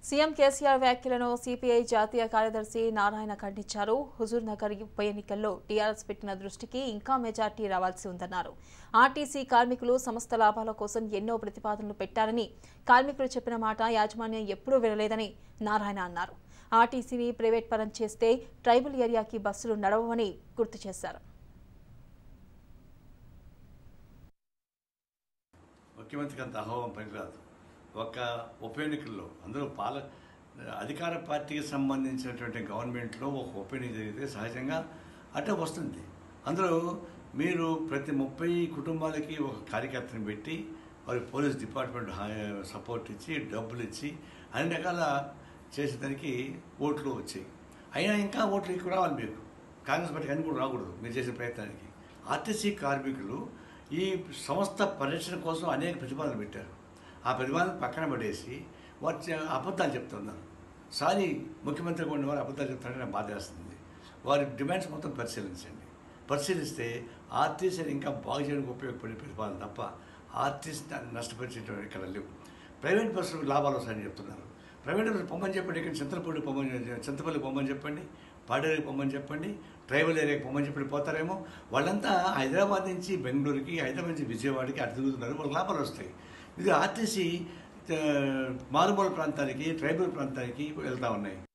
CM KCR వ్యాఖ్యలను CPI జాతీయ కార్యదర్శి నారాయణ ఖండించారు హుజూర్ నగర్ ఉప ఎన్నికల్లో టీఆర్ఎస్ పెట్టిన దృష్టికి ఇంకా మెజార్టీ రావాల్సి ఉందన్నారు ఆర్టీసీ కార్మికులు సంస్థ లాభాల కోసం ఎన్నో ప్రతిపాదనలు పెట్టారని కార్మికులు చెప్పిన మాట యాజమాన్యం ఎప్పుడూ వినలేదని నారాయణ అన్నారు ఆర్టీసీని ప్రైవేట్ పరం చేస్తే ట్రైబల్ ఏరియాకి బస్సులు నడవవని గుర్తు చేశారు ముఖ్యమంత్రికి అంత అహోవం పనికిరాదు ఒక ఉప ఎన్నికల్లో అందులో పాల అధికార పార్టీకి సంబంధించినటువంటి గవర్నమెంట్లో ఒక ఉప ఎన్నిక జరిగితే సహజంగా అటే వస్తుంది అందులో మీరు ప్రతి ముప్పై కుటుంబాలకి ఒక కార్యకర్తను పెట్టి వారి పోలీస్ డిపార్ట్మెంట్ హా- సపోర్ట్ ఇచ్చి డబ్బులు ఇచ్చి అన్ని రకాల చేసేదానికి ఓట్లు వచ్చాయి అయినా ఇంకా ఓట్లు ఎక్కువ రావాలి మీకు కాంగ్రెస్ పార్టీకి అన్ని కూడా రాకూడదు మీరు చేసే ప్రయత్నానికి ఆర్టీసీ కార్మికులు ఈ సంస్థ పరిరక్షణ కోసం అనేక ప్రతిపాదనలు పెట్టారు ఆ ప్రతిపాదన పక్కన పడేసి వారు చే- అబద్ధాలు చెప్తున్నారు సారీ ముఖ్యమంత్రి ఉన్న వారు అబద్ధాలు చెప్తారని నాకు బాధ వేస్తుంది వారి డిమాండ్స్ మొత్తం పరిశీలించండి పరిశీలిస్తే ఆర్టీసీని ఇంకా బాగు చేయడానికి ఉపయోగపడే ప్రతిపాదన తప్ప ఆర్టీసీ నష్టపరిచేటువంటి ఇక్కడ లేవు ప్రైవేట్ బస్సులకు లాభాలు వస్తాయని చెప్తున్నారు ప్రైవేట్ బస్సు పొమ్మని చెప్పండి ఇక్కడ చింతలపూడి పొమ్మని చింతపల్లి పొమ్మని చెప్పండి పాడేరుకి పొమ్మని చెప్పండి ట్రైబల్ ఏరియాకి పొమ్మని చెప్పి పోతారేమో వాళ్ళంతా హైదరాబాద్ నుంచి బెంగళూరుకి హైదరాబాద్ నుంచి విజయవాడకి అటు తిరుగుతున్నారు వాళ్ళకి లాభాలు వస్తాయి ఇది ఆర్టీసీ ఆ, మారుమూల ప్రాంతానికి ట్రైబల్ ప్రాంతానికి వెళ్తా ఉన్నాయి